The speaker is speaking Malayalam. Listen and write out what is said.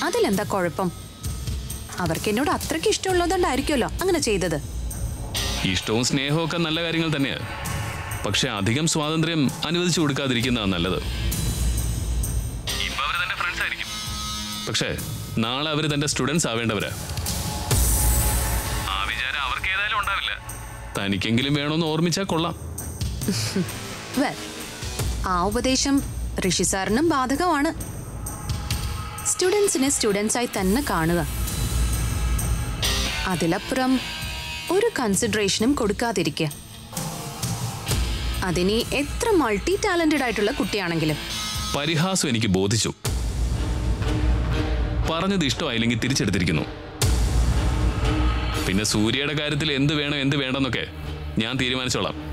അതിലെന്താ കുഴപ്പം അവർക്ക് എന്നോട് അത്രയ്ക്ക് ഇഷ്ടമുള്ളതുകൊണ്ടായിരിക്കുമല്ലോ അങ്ങനെ ചെയ്തത് ഇഷ്ടവും സ്നേഹവും ഒക്കെ നല്ല കാര്യങ്ങൾ തന്നെയാണ് പക്ഷെ അധികം സ്വാതന്ത്ര്യം അനുവദിച്ചു കൊടുക്കാതിരിക്കുന്നതാണ് നല്ലത് ഇപ്പൊ അവര് തന്റെ ഫ്രണ്ട്സ് ആയിരിക്കും പക്ഷേ നാളെ അവര് തന്റെ സ്റ്റുഡൻസ് ആവേണ്ടവരാ ആ വിചാരം അവർക്ക് ഏതായാലും ഉണ്ടാവില്ല തനിക്കെങ്കിലും വേണമെന്ന് ഓർമ്മിച്ചാൽ കൊള്ളാം വെൽ ആ ഉപദേശം ഋഷി സാറിനും ബാധകമാണ് സ്റ്റുഡൻസിനെ സ്റ്റുഡൻസായി തന്നെ കാണുക അതിലപ്പുറം ഒരു കൺസിഡറേഷനും കൊടുക്കാതിരിക്കുക അതിനി എത്ര മൾട്ടി ടാലന്റഡ് ആയിട്ടുള്ള കുട്ടിയാണെങ്കിലും പരിഹാസം എനിക്ക് ബോധിച്ചു പറഞ്ഞത് ഇഷ്ടമായില്ലെങ്കിൽ തിരിച്ചെടുത്തിരിക്കുന്നു പിന്നെ സൂര്യയുടെ കാര്യത്തിൽ എന്ത് വേണം എന്ത് വേണ്ടെന്നൊക്കെ ഞാൻ തീരുമാനിച്ചോളാം